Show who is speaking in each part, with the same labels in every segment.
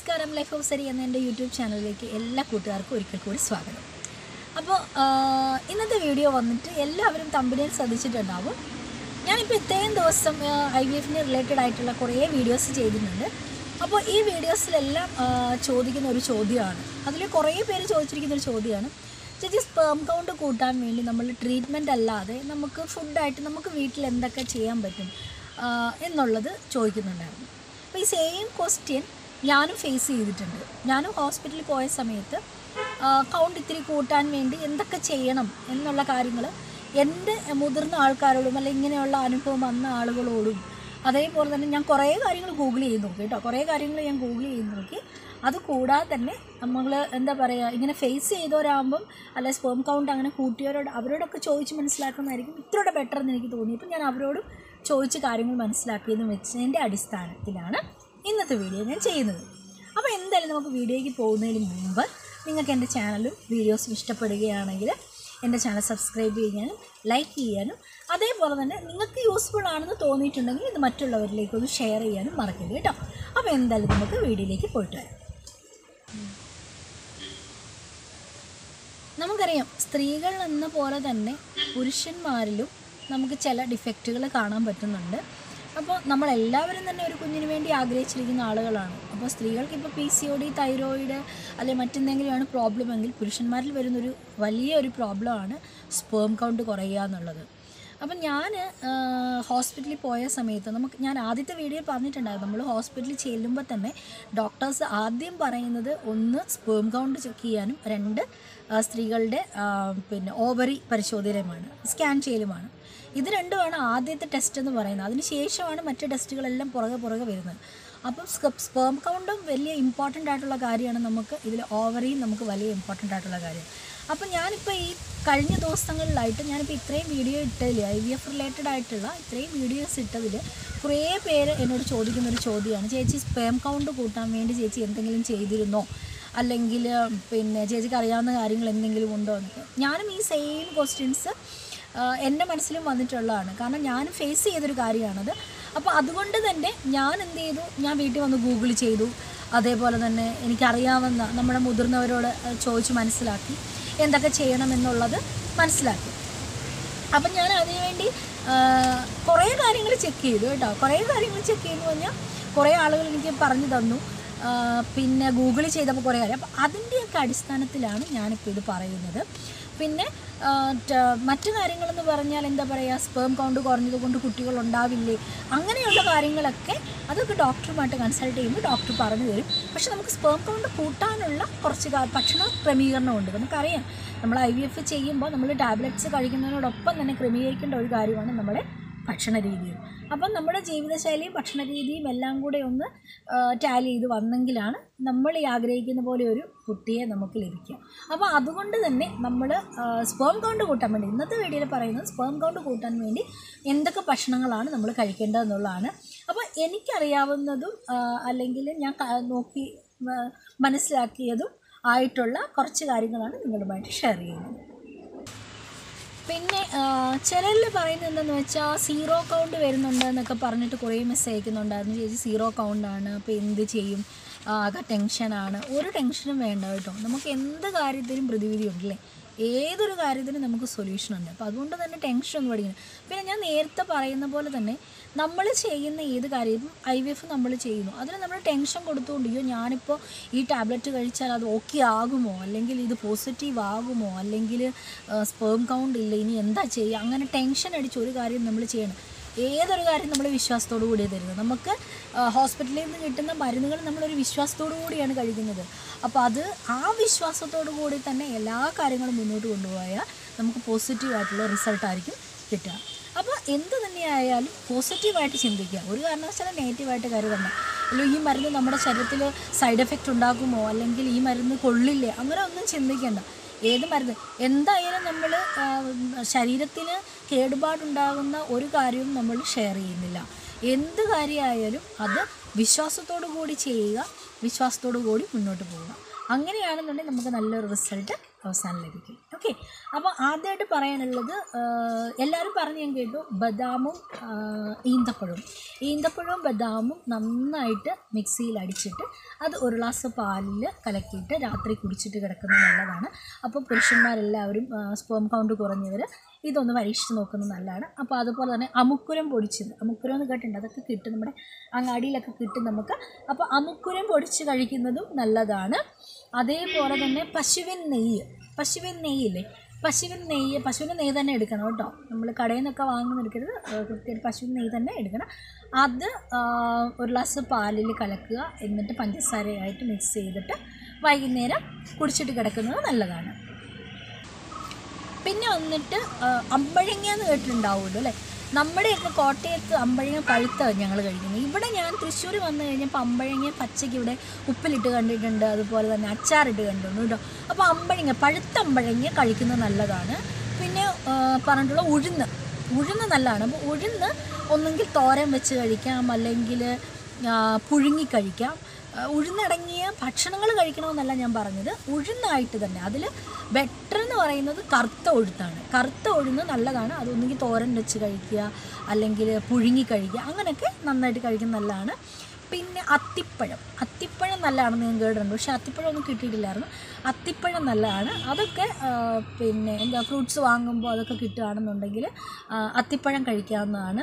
Speaker 1: നമസ്കാരം life of സരി എന്ന എൻ്റെ യൂട്യൂബ് ചാനലിലേക്ക് എല്ലാ കൂട്ടുകാർക്കും ഒരിക്കൽ കൂടി സ്വാഗതം അപ്പോൾ ഇന്നത്തെ വീഡിയോ വന്നിട്ട് എല്ലാവരും തമ്പനിയിൽ ശ്രദ്ധിച്ചിട്ടുണ്ടാവും ഞാനിപ്പോൾ ഇത്രയും ദിവസം ഐ വി എഫിന് റിലേറ്റഡ് ആയിട്ടുള്ള കുറേ വീഡിയോസ് ചെയ്തിട്ടുണ്ട് അപ്പോൾ ഈ വീഡിയോസിലെല്ലാം ആ, ചോദിക്കുന്ന ഒരു ചോദ്യമാണ് അതിൽ കുറേ പേര് ചോദിച്ചിരിക്കുന്ന ഒരു ചോദ്യമാണ് ചേച്ചി സ്പേം കൗണ്ട് കൂട്ടാൻ വേണ്ടി നമ്മൾ ട്രീറ്റ്മെൻറ്റ് അല്ലാതെ നമുക്ക് ഫുഡായിട്ട് നമുക്ക് വീട്ടിൽ എന്തൊക്കെ ചെയ്യാൻ പറ്റും ആ, എന്നുള്ളത് ചോദിക്കുന്നുണ്ടായിരുന്നു അപ്പോൾ ഈ സെയിം ക്വസ്റ്റ്യൻ ഞാനും ഫേസ് ചെയ്തിട്ടുണ്ട് ഞാനും ഹോസ്പിറ്റലിൽ പോയ സമയത്ത് കൗണ്ട് ഇത്തിരി കൂട്ടാൻ വേണ്ടി എന്തൊക്കെ ചെയ്യണം എന്നുള്ള കാര്യങ്ങൾ എൻ്റെ മുതിർന്ന ആൾക്കാരോടും അല്ലെങ്കിൽ ഇങ്ങനെയുള്ള അനുഭവം വന്ന ആളുകളോടും അതേപോലെ തന്നെ ഞാൻ കുറേ കാര്യങ്ങൾ ഗൂഗിൾ ചെയ്ത് നോക്കി കേട്ടോ കുറേ കാര്യങ്ങൾ ഞാൻ ഗൂഗിൾ ചെയ്ത് നോക്കി അത് കൂടാതെ തന്നെ നമ്മൾ എന്താ പറയുക ഇങ്ങനെ ഫേസ് ചെയ്തവരാകുമ്പം അല്ലെ സ്പേം കൗണ്ട് അങ്ങനെ കൂട്ടിയവരോട് അവരോടൊക്കെ ചോദിച്ച് മനസ്സിലാക്കുന്നതായിരിക്കും ഇത്രയുടെ ബെറ്റർ എന്ന് എനിക്ക് തോന്നി അപ്പം ഞാൻ അവരോടും ചോദിച്ച് കാര്യങ്ങൾ മനസ്സിലാക്കിയെന്ന് വെച്ചതിൻ്റെ അടിസ്ഥാനത്തിലാണ് ഇന്നത്തെ വീഡിയോ ഞാൻ ചെയ്യുന്നത് അപ്പോൾ എന്തായാലും നമുക്ക് വീഡിയോയ്ക്ക് പോകുന്നതിന് മുമ്പ് നിങ്ങൾക്ക് എൻ്റെ ചാനലും വീഡിയോസും ഇഷ്ടപ്പെടുകയാണെങ്കിൽ എൻ്റെ ചാനൽ സബ്സ്ക്രൈബ് ചെയ്യാനും ലൈക്ക് ചെയ്യാനും അതേപോലെ തന്നെ നിങ്ങൾക്ക് യൂസ്ഫുൾ ആണെന്ന് തോന്നിയിട്ടുണ്ടെങ്കിൽ ഇത് മറ്റുള്ളവരിലേക്ക് ഒന്ന് ഷെയർ ചെയ്യാനും മറക്കരുത് കേട്ടോ അപ്പോൾ എന്തായാലും നമുക്ക് വീഡിയോയിലേക്ക് പോയിട്ട് വരാം നമുക്കറിയാം സ്ത്രീകൾ എന്ന പോലെ തന്നെ പുരുഷന്മാരിലും നമുക്ക് ചില ഡിഫക്റ്റുകൾ കാണാൻ പറ്റുന്നുണ്ട് അപ്പോൾ നമ്മളെല്ലാവരും തന്നെ ഒരു കുഞ്ഞിന് വേണ്ടി ആഗ്രഹിച്ചിരിക്കുന്ന ആളുകളാണ് അപ്പോൾ സ്ത്രീകൾക്ക് ഇപ്പോൾ P C O D thyroid അല്ലെങ്കിൽ മറ്റെന്തെങ്കിലുമാണ് പ്രോബ്ലം എങ്കിൽ പുരുഷന്മാരിൽ വരുന്നൊരു വലിയൊരു പ്രോബ്ലമാണ് സ്പേം കൗണ്ട് കുറയുക എന്നുള്ളത് അപ്പം ഞാൻ ഹോസ്പിറ്റലിൽ പോയ സമയത്ത് നമുക്ക് ഞാൻ ആദ്യത്തെ വീഡിയോയിൽ പറഞ്ഞിട്ടുണ്ടായിരുന്നു നമ്മൾ ഹോസ്പിറ്റലിൽ ചെല്ലുമ്പോൾ തന്നെ ഡോക്ടേഴ്സ് ആദ്യം പറയുന്നത് ഒന്ന് സ്പേം കൗണ്ട് ചെക്ക് ചെയ്യാനും രണ്ട് ആ, സ്ത്രീകളുടെ ആ, പിന്നെ ഓവറി പരിശോധനയുമാണ് സ്കാൻ ചെയ്യലുമാണ് ഇത് രണ്ടുമാണ് ആദ്യത്തെ ടെസ്റ്റ് എന്ന് പറയുന്നത് അതിന് ശേഷമാണ് മറ്റ് ടെസ്റ്റുകളെല്ലാം പുറകെ പുറകെ വരുന്നത് അപ്പം സ്പേം കൗണ്ടും വലിയ ഇമ്പോർട്ടൻ്റ് ആയിട്ടുള്ള കാര്യമാണ് നമുക്ക് ഇതിൽ ഓവറിയും നമുക്ക് വലിയ ഇമ്പോർട്ടൻ്റ് ആയിട്ടുള്ള കാര്യം അപ്പം ഞാനിപ്പോൾ ഈ കഴിഞ്ഞ ദിവസങ്ങളിലായിട്ട് ഞാനിപ്പോൾ ഇത്രയും വീഡിയോ ഇട്ടതിൽ ഐ വി എഫ് റിലേറ്റഡ് ആയിട്ടുള്ള ഇത്രയും വീഡിയോസ് ഇട്ടതിൽ കുറേ പേര് എന്നോട് ചോദിക്കുന്ന ഒരു ചോദ്യമാണ് ചേച്ചി സ്പേം കൗണ്ട് കൂട്ടാൻ വേണ്ടി ചേച്ചി എന്തെങ്കിലും ചെയ്തിരുന്നോ അല്ലെങ്കിൽ പിന്നെ ചേച്ചിക്ക് അറിയാവുന്ന കാര്യങ്ങൾ എന്തെങ്കിലും ഉണ്ടോ എന്നൊക്കെ ഞാനും ഈ സെയിം ക്വസ്റ്റ്യൻസ് എൻ്റെ മനസ്സിലും വന്നിട്ടുള്ളതാണ് കാരണം ഞാൻ ഫേസ് ചെയ്തൊരു കാര്യമാണത് അപ്പോൾ അതുകൊണ്ട് തന്നെ ഞാൻ എന്ത് ചെയ്തു ഞാൻ വീട്ടിൽ വന്ന് ഗൂഗിൾ ചെയ്തു അതേപോലെ തന്നെ എനിക്കറിയാവുന്ന നമ്മുടെ മുതിർന്നവരോട് അഹ് ചോദിച്ച് മനസ്സിലാക്കി എന്തൊക്കെ ചെയ്യണം എന്നുള്ളത് മനസ്സിലാക്കി അപ്പം ഞാൻ അതിനുവേണ്ടി കുറേ കാര്യങ്ങൾ ചെക്ക് ചെയ്തു കേട്ടോ കുറേ കാര്യങ്ങൾ ചെക്ക് ചെയ്തു കഴിഞ്ഞാൽ കുറേ ആളുകൾ എനിക്ക് പറഞ്ഞു തന്നു ആ, പിന്നെ ഗൂഗിളിൽ ചെയ്തപ്പോൾ കുറേ കാര്യം അപ്പം അതിൻ്റെയൊക്കെ അടിസ്ഥാനത്തിലാണ് ഞാനിപ്പോൾ ഇത് പറയുന്നത് പിന്നെ ആ, ట- മറ്റു കാര്യങ്ങളെന്ന് പറഞ്ഞാൽ എന്താ പറയുക സ്പേം കൗണ്ട് കുറഞ്ഞത് കൊണ്ട് കുട്ടികൾ ഉണ്ടാവില്ലേ അങ്ങനെയുള്ള കാര്യങ്ങളൊക്കെ അതൊക്കെ ഡോക്ടറുമായിട്ട് കൺസൾട്ട് ചെയ്യുമ്പോൾ ഡോക്ടർ പറഞ്ഞു തരും പക്ഷെ നമുക്ക് സ്പേം കൗണ്ട് കൂട്ടാനുള്ള കുറച്ച് കാ- ഭക്ഷണ ക്രമീകരണമുണ്ട് നമുക്കറിയാം നമ്മൾ ഐ വി എഫ് ചെയ്യുമ്പോൾ നമ്മൾ ടാബ്ലറ്റ്സ് കഴിക്കുന്നതിനോടൊപ്പം തന്നെ ക്രമീകരിക്കേണ്ട ഒരു കാര്യമാണ് നമ്മുടെ ഭക്ഷണ രീതിയും അപ്പം നമ്മുടെ ജീവിതശൈലിയും ഭക്ഷണ രീതിയും എല്ലാം കൂടെ ഒന്ന് ടാലി ചെയ്ത് വന്നെങ്കിലാണ് നമ്മൾ ഈ ആഗ്രഹിക്കുന്ന പോലെ ഒരു കുട്ടിയെ നമുക്ക് ലഭിക്കുക അപ്പോൾ അതുകൊണ്ട് തന്നെ നമ്മൾ സ്പേം കൗണ്ട് കൂട്ടാൻ വേണ്ടി ഇന്നത്തെ വീഡിയോയിൽ പറയുന്നത് സ്പേം കൗണ്ട് കൂട്ടാൻ വേണ്ടി എന്തൊക്കെ ഭക്ഷണങ്ങളാണ് നമ്മൾ കഴിക്കേണ്ടതെന്നുള്ളതാണ് അപ്പോൾ എനിക്കറിയാവുന്നതും ആ, അല്ലെങ്കിൽ ഞാൻ ക- നോക്കി ആ, മനസ്സിലാക്കിയതും ആയിട്ടുള്ള കുറച്ച് കാര്യങ്ങളാണ് നിങ്ങളുമായിട്ട് ഷെയർ ചെയ്യുന്നത് പിന്നെ ചിലരിൽ പറയുന്നത് എന്താണെന്ന് വെച്ചാൽ സീറോ കൗണ്ട് വരുന്നുണ്ട് എന്നൊക്കെ പറഞ്ഞിട്ട് കുറേ മെസ്സേജ് അയക്കുന്നുണ്ടായിരുന്നു ചേച്ചി സീറോ കൗണ്ടാണ് അപ്പോൾ എന്ത് ചെയ്യും ആ, ആകെ ടെൻഷനാണ് ഒരു ടെൻഷനും വേണ്ട കേട്ടോ നമുക്ക് എന്ത് കാര്യത്തിനും പ്രതിവിധി ഉണ്ടല്ലേ ഏതൊരു കാര്യത്തിനും നമുക്ക് സൊല്യൂഷൻ ഉണ്ട് അപ്പോൾ അതുകൊണ്ട് തന്നെ ടെൻഷൻ ഒന്നും പഠിക്കണം പിന്നെ ഞാൻ നേരത്തെ പറയുന്ന പോലെ തന്നെ നമ്മൾ ചെയ്യുന്ന ഏത് കാര്യവും ഐ വി എഫ് നമ്മൾ ചെയ്യുന്നു അതിന് നമ്മൾ ടെൻഷൻ കൊടുത്തുകൊണ്ട് അയ്യോ ഞാനിപ്പോൾ ഈ ടാബ്ലറ്റ് കഴിച്ചാൽ അത് ഓക്കെ ആകുമോ അല്ലെങ്കിൽ ഇത് പോസിറ്റീവ് ആകുമോ അല്ലെങ്കിൽ സ്പേം കൗണ്ട് ഇല്ല ഇനി എന്താ ചെയ്യുക അങ്ങനെ ടെൻഷൻ അടിച്ച് ഒരു കാര്യം നമ്മൾ ചെയ്യണം ഏതൊരു കാര്യം നമ്മൾ വിശ്വാസത്തോടു കൂടിയാണ് തരുന്നത് നമുക്ക് ആ, ഹോസ്പിറ്റലിൽ നിന്ന് കിട്ടുന്ന മരുന്നുകൾ നമ്മളൊരു വിശ്വാസത്തോടു കൂടിയാണ് കഴിക്കുന്നത് അപ്പോൾ അത് ആ വിശ്വാസത്തോടു കൂടി തന്നെ എല്ലാ കാര്യങ്ങളും മുന്നോട്ട് കൊണ്ടുപോയാൽ നമുക്ക് പോസിറ്റീവ് ആയിട്ടുള്ള റിസൾട്ടായിരിക്കും കിട്ടുക അപ്പോൾ എന്ത് തന്നെയായാലും പോസിറ്റീവായിട്ട് ചിന്തിക്കുക ഒരു കാരണവശാലും നെഗറ്റീവായിട്ട് കരുതണ്ട അല്ലോ ഈ മരുന്ന് നമ്മുടെ ശരീരത്തിൽ സൈഡ് എഫക്റ്റ് ഉണ്ടാക്കുമോ അല്ലെങ്കിൽ ഈ മരുന്ന് കൊള്ളില്ലേ അങ്ങനെ ഒന്നും ചിന്തിക്കേണ്ട ഏത് മരുന്ന് എന്തായാലും നമ്മൾ ശരീരത്തിന് കേടുപാടുണ്ടാകുന്ന ഒരു കാര്യവും നമ്മൾ ഷെയർ ചെയ്യുന്നില്ല എന്ത് കാര്യമായാലും അത് വിശ്വാസത്തോടു കൂടി ചെയ്യുക വിശ്വാസത്തോടു കൂടി മുന്നോട്ട് പോവുക അങ്ങനെയാണെന്നുണ്ടെങ്കിൽ നമുക്ക് നല്ലൊരു റിസൾട്ട് അവസാനം ലഭിക്കും ഓക്കെ അപ്പോൾ ആദ്യമായിട്ട് പറയാനുള്ളത് ആഹ്, എല്ലാവരും പറഞ്ഞ് ഞാൻ കേട്ടു ബദാമും ആഹ്, ഈന്തപ്പഴവും ഈന്തപ്പഴവും ബദാമും നന്നായിട്ട് മിക്സിയിൽ അടിച്ചിട്ട് അത് ഒരു ഗ്ലാസ് പാലിൽ കലക്കിയിട്ട് രാത്രി കുടിച്ചിട്ട് കിടക്കുന്നത് നല്ലതാണ് അപ്പോൾ പുരുഷന്മാരെല്ലാവരും സ്പേം കൗണ്ട് കുറഞ്ഞവർ ഇതൊന്ന് പരീക്ഷിച്ച് നോക്കുന്നത് നല്ലതാണ് അപ്പോൾ അതുപോലെ തന്നെ അമുക്കുരം പൊടിച്ചത് അമുക്കുരം എന്ന് കേട്ടിട്ടുണ്ട് അതൊക്കെ കിട്ടും നമ്മുടെ അങ്ങാടിയിലൊക്കെ കിട്ടും നമുക്ക് അപ്പോൾ അമുക്കുരം പൊടിച്ച് കഴിക്കുന്നതും നല്ലതാണ് അതേപോലെ തന്നെ പശുവിൻ നെയ്യ് പശുവിൻ നെയ്യില്ലേ പശുവിൻ നെയ്യ് പശുവിൻ്റെ നെയ്യ് തന്നെ എടുക്കണം കേട്ടോ നമ്മൾ കടയിൽ നിന്നൊക്കെ വാങ്ങുന്ന എടുക്കരുത് ആ, കൃത്യമായിട്ട് പശുവിൻ നെയ്യ് തന്നെ എടുക്കണം അത് ആ, ഒരു ഗ്ലാസ് പാലിൽ കലക്കുക എന്നിട്ട് പഞ്ചസാരയായിട്ട് മിക്സ് ചെയ്തിട്ട് വൈകുന്നേരം കുടിച്ചിട്ട് കിടക്കുന്നത് നല്ലതാണ് പിന്നെ വന്നിട്ട് ആ, അമ്പഴങ്ങ എന്ന് കേട്ടിട്ടുണ്ടാവുമല്ലോ അല്ലേ നമ്മുടെയൊക്കെ കോട്ടയത്ത് അമ്പഴങ്ങ പഴുത്താണ് ഞങ്ങൾ കഴിക്കുന്നത് ഇവിടെ ഞാൻ തൃശ്ശൂർ വന്നു കഴിഞ്ഞപ്പോൾ അമ്പഴങ്ങ പച്ചയ്ക്ക് ഇവിടെ ഉപ്പിലിട്ട് കണ്ടിട്ടുണ്ട് അതുപോലെ തന്നെ അച്ചാറിട്ട് കണ്ടിട്ടുണ്ട് കേട്ടോ അപ്പോൾ അമ്പഴങ്ങ പഴുത്ത അമ്പഴങ്ങ കഴിക്കുന്നത് നല്ലതാണ് പിന്നെ ആ, പറഞ്ഞിട്ടുള്ള ഉഴുന്ന് ഉഴുന്ന് നല്ലതാണ് അപ്പോൾ ഉഴുന്ന് ഒന്നെങ്കിൽ തോരൻ വെച്ച് കഴിക്കാം അല്ലെങ്കിൽ ആ, പുഴുങ്ങി കഴിക്കാം ആ, ഉഴുന്നടങ്ങിയ ഭക്ഷണങ്ങൾ കഴിക്കണമെന്നല്ല ഞാൻ പറഞ്ഞത് ഉഴുന്നായിട്ട് തന്നെ അതിൽ ബെറ്റർ എന്ന് പറയുന്നത് കറുത്ത ഉഴുത്താണ് കറുത്ത ഉഴുന്ന് നല്ലതാണ് അതൊന്നെങ്കിൽ തോരൻ വെച്ച് കഴിക്കുക അല്ലെങ്കിൽ പുഴുങ്ങി കഴിക്കുക അങ്ങനെയൊക്കെ നന്നായിട്ട് കഴിക്കുന്നത് നല്ലതാണ് പിന്നെ അത്തിപ്പഴം അത്തിപ്പഴം നല്ലതാണെന്ന് ഞാൻ കേട്ടിട്ടുണ്ട് പക്ഷേ അത്തിപ്പഴം ഒന്നും കിട്ടിയിട്ടില്ലായിരുന്നു അത്തിപ്പഴം നല്ലതാണ് അതൊക്കെ ആ, പിന്നെ എന്താ ഫ്രൂട്ട്സ് വാങ്ങുമ്പോൾ അതൊക്കെ കിട്ടുകയാണെന്നുണ്ടെങ്കിൽ ആ, അത്തിപ്പഴം കഴിക്കാവുന്നതാണ്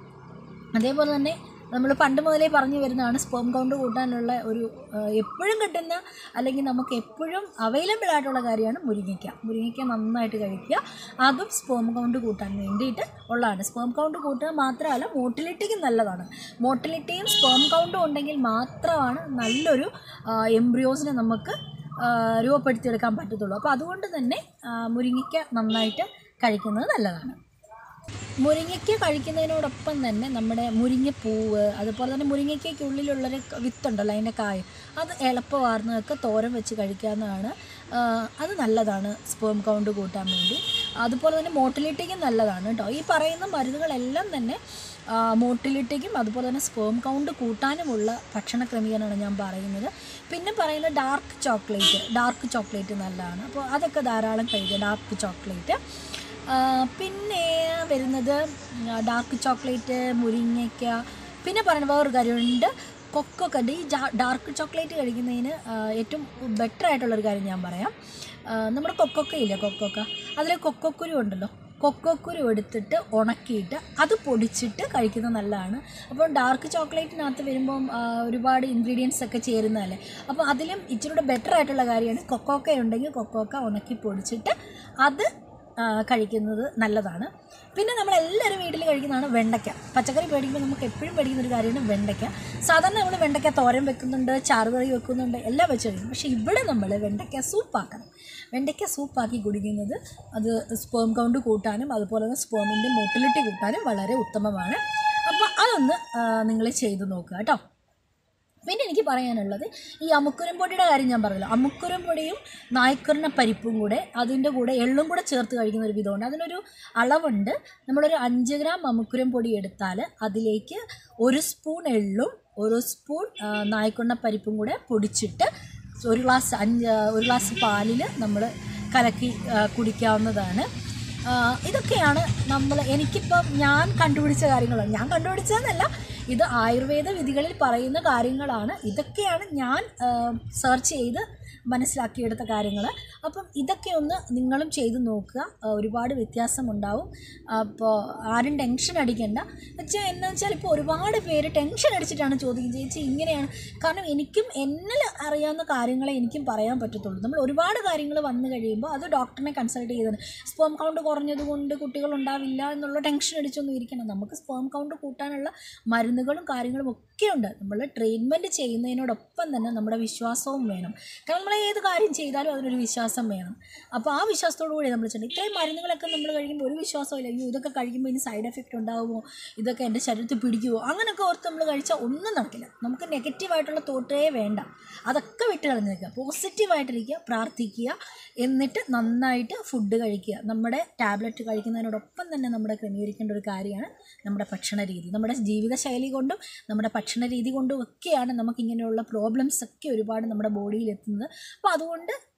Speaker 1: അതേപോലെ തന്നെ നമ്മൾ പണ്ട് മുതലേ പറഞ്ഞു വരുന്നതാണ് സ്പേം കൗണ്ട് കൂട്ടാനുള്ള ഒരു ആ, എപ്പോഴും കിട്ടുന്ന അല്ലെങ്കിൽ നമുക്ക് എപ്പോഴും അവൈലബിൾ ആയിട്ടുള്ള കാര്യമാണ് മുരിങ്ങയ്ക്ക മുരിങ്ങയ്ക്ക നന്നായിട്ട് കഴിക്കുക അതും സ്പേം കൗണ്ട് കൂട്ടാൻ വേണ്ടിയിട്ട് ഉള്ളതാണ് സ്പേം കൗണ്ട് കൂട്ടുക മാത്രമല്ല മോട്ടിലിറ്റിക്കും നല്ലതാണ് മോട്ടിലിറ്റിയും സ്പേം കൗണ്ടും ഉണ്ടെങ്കിൽ മാത്രമാണ് നല്ലൊരു എംബ്രിയോസിനെ നമുക്ക് ആ, രൂപപ്പെടുത്തിയെടുക്കാൻ പറ്റത്തുള്ളൂ അപ്പോൾ അതുകൊണ്ട് തന്നെ ആ, മുരിങ്ങയ്ക്ക നന്നായിട്ട് കഴിക്കുന്നത് നല്ലതാണ് മുരിങ്ങയ്ക്ക കഴിക്കുന്നതിനോടൊപ്പം തന്നെ നമ്മുടെ മുരിങ്ങപ്പൂവ് അതുപോലെ തന്നെ മുരിങ്ങയ്ക്കയ്ക്കുള്ളിലുള്ളൊരു ക- വിത്തുണ്ടല്ലോ അതിൻ്റെ കായ അത് എളുപ്പമാർന്നതൊക്കെ തോരൻ വെച്ച് കഴിക്കാവുന്നതാണ് ആ, അത് നല്ലതാണ് സ്പേം കൗണ്ട് കൂട്ടാൻ വേണ്ടി അതുപോലെ തന്നെ മോട്ടിലിറ്റിക്കും നല്ലതാണ് കേട്ടോ ഈ പറയുന്ന മരുന്നുകളെല്ലാം തന്നെ ആ, മോട്ടിലിറ്റിക്കും അതുപോലെ തന്നെ സ്പേം കൗണ്ട് കൂട്ടാനുമുള്ള ഭക്ഷണ ക്രമീകരണമാണ് ഞാൻ പറയുന്നത് പിന്നെ പറയുന്നത് ഡാർക്ക് ചോക്ലേറ്റ് ഡാർക്ക് ചോക്ലേറ്റ് നല്ലതാണ് അപ്പോൾ അതൊക്കെ ധാരാളം കഴിക്കുക ഡാർക്ക് ചോക്ലേറ്റ് ആ, പിന്നെ വരുന്നത് ഡാർക്ക് ചോക്ലേറ്റ് മുരിങ്ങയ്ക്ക പിന്നെ പറയുന്ന വേറൊരു കാര്യമുണ്ട് കൊക്കൊക്കെ ഉണ്ട് ഈ ഡാർക്ക് ചോക്ലേറ്റ് കഴിക്കുന്നതിന് ആ, ഏറ്റവും ബെറ്റർ ആയിട്ടുള്ളൊരു കാര്യം ഞാൻ പറയാം ആ, നമ്മുടെ കൊക്കൊക്ക ഇല്ലേ കൊക്കൊക്ക അതിൽ കൊക്കോക്കുരു ഉണ്ടല്ലോ കൊക്കോക്കുരു എടുത്തിട്ട് ഉണക്കിയിട്ട് അത് പൊടിച്ചിട്ട് കഴിക്കുന്നത് നല്ലതാണ് അപ്പോൾ ഡാർക്ക് ചോക്ലേറ്റിനകത്ത് വരുമ്പം ആ, ഒരുപാട് ഇൻഗ്രീഡിയൻസ് ഒക്കെ ചേരുന്നതല്ലേ അപ്പോൾ അതിലും ഇച്ചിരി കൂടെ ബെറ്റർ ആയിട്ടുള്ള കാര്യമാണ് കൊക്കോക്ക ഉണ്ടെങ്കിൽ കൊക്കോക്ക ഉണക്കി പൊടിച്ചിട്ട് അത് ആ, കഴിക്കുന്നത് നല്ലതാണ് പിന്നെ നമ്മളെല്ലാവരും വീട്ടിൽ കഴിക്കുന്നതാണ് വെണ്ടയ്ക്ക പച്ചക്കറി മേടിക്കുമ്പോൾ നമുക്ക് എപ്പോഴും മേടിക്കുന്ന ഒരു കാര്യമാണ് വെണ്ടയ്ക്ക സാധാരണ നമ്മൾ വെണ്ടയ്ക്ക തോരൻ വെക്കുന്നുണ്ട് ചാറുകറി വെക്കുന്നുണ്ട് എല്ലാം വെച്ച് കഴിക്കും പക്ഷേ ഇവിടെ നമ്മൾ വെണ്ടയ്ക്ക സൂപ്പാക്കണം വെണ്ടയ്ക്ക സൂപ്പാക്കി കുടിക്കുന്നത് അത് സ്പേം കൗണ്ട് കൂട്ടാനും അതുപോലെ തന്നെ സ്പേമിൻ്റെ മോട്ടിലിറ്റി കൂട്ടാനും വളരെ ഉത്തമമാണ് അപ്പോൾ അതൊന്ന് നിങ്ങൾ ചെയ്ത് നോക്കുക കേട്ടോ പിന്നെ എനിക്ക് പറയാനുള്ളത് ഈ അമുക്കുരം പൊടിയുടെ കാര്യം ഞാൻ പറഞ്ഞല്ലോ അമുക്കുരം പൊടിയും നായ്ക്കുറിന പരിപ്പും കൂടെ അതിൻ്റെ കൂടെ എള്ളും കൂടെ ചേർത്ത് കഴിക്കുന്ന ഒരു വിധമുണ്ട് അതിനൊരു അളവുണ്ട് നമ്മളൊരു അഞ്ച് ഗ്രാം അമുക്കുരം പൊടി എടുത്താൽ അതിലേക്ക് ഒരു സ്പൂൺ എള്ളും ഒരു സ്പൂൺ നായ്ക്കുറിന പരിപ്പും കൂടെ പൊടിച്ചിട്ട് ഒരു ഗ്ലാസ് അഞ്ച് ഒരു ഗ്ലാസ് പാലിൽ നമ്മൾ കലക്കി ആ, കുടിക്കാവുന്നതാണ് ആ, ഇതൊക്കെയാണ് നമ്മൾ എനിക്കിപ്പം ഞാൻ കണ്ടുപിടിച്ച കാര്യങ്ങളാണ് ഞാൻ കണ്ടുപിടിച്ചതെന്നല്ല ഇത് ആയുർവേദ വിധികളിൽ പറയുന്ന കാര്യങ്ങളാണ് ഇതൊക്കെയാണ് ഞാൻ സെർച്ച് ചെയ്ത് മനസ്സിലാക്കിയെടുത്ത കാര്യങ്ങൾ അപ്പം ഇതൊക്കെ ഒന്ന് നിങ്ങളും ചെയ്ത് നോക്കുക ആ, ഒരുപാട് വ്യത്യാസമുണ്ടാവും അപ്പോൾ ആരും ടെൻഷൻ അടിക്കണ്ട വെച്ചാൽ എന്താ വെച്ചാൽ ഇപ്പോൾ ഒരുപാട് പേര് ടെൻഷൻ അടിച്ചിട്ടാണ് ചോദിക്കുന്നത് ചേച്ചി ഇങ്ങനെയാണ് കാരണം എനിക്കും എന്നിൽ അറിയാവുന്ന കാര്യങ്ങളെ എനിക്കും പറയാൻ പറ്റത്തുള്ളൂ നമ്മൾ ഒരുപാട് കാര്യങ്ങൾ വന്നു കഴിയുമ്പോൾ അത് ഡോക്ടറിനെ കൺസൾട്ട് ചെയ്തത് സ്പേം കൗണ്ട് കുറഞ്ഞത് കൊണ്ട് കുട്ടികൾ ഉണ്ടാവില്ല എന്നുള്ള ടെൻഷൻ അടിച്ചൊന്നും ഇരിക്കണം നമുക്ക് സ്പേം കൗണ്ട് കൂട്ടാനുള്ള മരുന്നുകളും കാര്യങ്ങളും ഒക്കെ ഉണ്ട് നമ്മൾ ട്രീറ്റ്മെൻറ്റ് ചെയ്യുന്നതിനോടൊപ്പം തന്നെ നമ്മുടെ വിശ്വാസവും വേണം കാരണം നമ്മൾ ഏത് കാര്യം ചെയ്താലും അതിനൊരു വിശ്വാസം വേണം അപ്പോൾ ആ വിശ്വാസത്തോടു കൂടി നമ്മൾ ചെയ്യണം ഇത്രയും മരുന്നുകളൊക്കെ നമ്മൾ കഴിക്കുമ്പോൾ ഒരു വിശ്വാസമില്ല അയ്യോ ഇതൊക്കെ കഴിക്കുമ്പോൾ ഇനി സൈഡ് എഫക്റ്റ് ഉണ്ടാവുമോ ഇതൊക്കെ എൻ്റെ ശരീരത്തിൽ പിടിക്കുമോ അങ്ങനെയൊക്കെ ഓർത്ത് നമ്മൾ കഴിച്ചാൽ ഒന്നും നടക്കില്ല നമുക്ക് നെഗറ്റീവായിട്ടുള്ള തോട്ടേ വേണ്ട അതൊക്കെ വിട്ട് കളഞ്ഞ് നിൽക്കുക പോസിറ്റീവായിട്ടിരിക്കുക പ്രാർത്ഥിക്കുക എന്നിട്ട് നന്നായിട്ട് ഫുഡ് കഴിക്കുക നമ്മുടെ ടാബ്ലറ്റ് കഴിക്കുന്നതിനോടൊപ്പം തന്നെ നമ്മുടെ ക്രമീകരിക്കേണ്ട ഒരു കാര്യമാണ് നമ്മുടെ ഭക്ഷണ രീതി നമ്മുടെ ജീവിതശൈലി കൊണ്ടും നമ്മുടെ ഭക്ഷണ രീതി കൊണ്ടും ഒക്കെയാണ് നമുക്ക് ഇങ്ങനെയുള്ള പ്രോബ്ലംസ് ഒക്കെ ഒരുപാട് നമ്മുടെ ബോഡിയിൽ എത്തുന്നത് അപ്പോൾ അതുകൊണ്ട്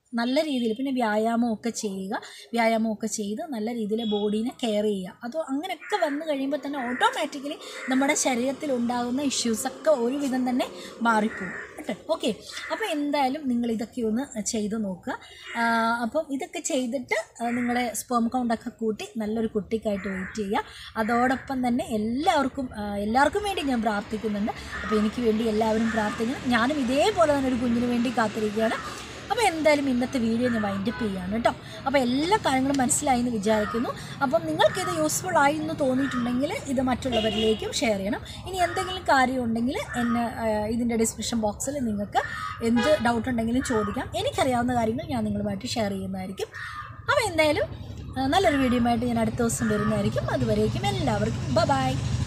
Speaker 1: നല്ല രീതിയിൽ പിന്നെ വ്യായാമമൊക്കെ ചെയ്യുക വ്യായാമമൊക്കെ ചെയ്ത് നല്ല രീതിയിൽ ബോഡീനെ കെയർ ചെയ്യുക അതോ അങ്ങനെയൊക്കെ വന്നു കഴിയുമ്പോൾ തന്നെ ഓട്ടോമാറ്റിക്കലി നമ്മുടെ ശരീരത്തിൽ ഉണ്ടാകുന്ന ഇഷ്യൂസൊക്കെ ഒരുവിധം തന്നെ മാറിപ്പോകും കേട്ടോ ഓക്കെ അപ്പോൾ എന്തായാലും നിങ്ങൾ ഇതൊക്കെ ഒന്ന് ചെയ്ത് നോക്കുക ആ, അപ്പം ഇതൊക്കെ ചെയ്തിട്ട് ആ, നിങ്ങളുടെ സ്പേം കൗണ്ടൊക്കെ കൂട്ടി നല്ലൊരു കുട്ടിക്കായിട്ട് വെയിറ്റ് ചെയ്യുക അതോടൊപ്പം തന്നെ എല്ലാവർക്കും ആ, എല്ലാവർക്കും വേണ്ടി ഞാൻ പ്രാർത്ഥിക്കുന്നുണ്ട് അപ്പോൾ എനിക്ക് വേണ്ടി എല്ലാവരും പ്രാർത്ഥിക്കണം ഞാനും ഇതേപോലെ തന്നെ ഒരു കുഞ്ഞിന് വേണ്ടി കാത്തിരിക്കുകയാണ് അപ്പോൾ എന്തായാലും ഇന്നത്തെ വീഡിയോ ഞാൻ വൈൻഡപ്പ് ചെയ്യുകയാണ് കേട്ടോ അപ്പോൾ എല്ലാ കാര്യങ്ങളും മനസ്സിലായി എന്ന് വിചാരിക്കുന്നു അപ്പം നിങ്ങൾക്കിത് യൂസ്ഫുൾ ആയി എന്ന് തോന്നിയിട്ടുണ്ടെങ്കിൽ ഇത് മറ്റുള്ളവരിലേക്കും ഷെയർ ചെയ്യണം ഇനി എന്തെങ്കിലും കാര്യം ഉണ്ടെങ്കിൽ എന്നെ ആ, ഇതിൻ്റെ ഡിസ്ക്രിപ്ഷൻ ബോക്സിൽ നിങ്ങൾക്ക് എന്ത് ഡൗട്ട് ഉണ്ടെങ്കിലും ചോദിക്കാം എനിക്കറിയാവുന്ന കാര്യങ്ങൾ ഞാൻ നിങ്ങളുമായിട്ട് ഷെയർ ചെയ്യുന്നതായിരിക്കും അപ്പോൾ എന്തായാലും ആ, നല്ലൊരു വീഡിയോ ആയിട്ട് ഞാൻ അടുത്ത ദിവസം വരുന്നതായിരിക്കും അതുവരേക്കും എല്ലാവർക്കും ബ ബൈ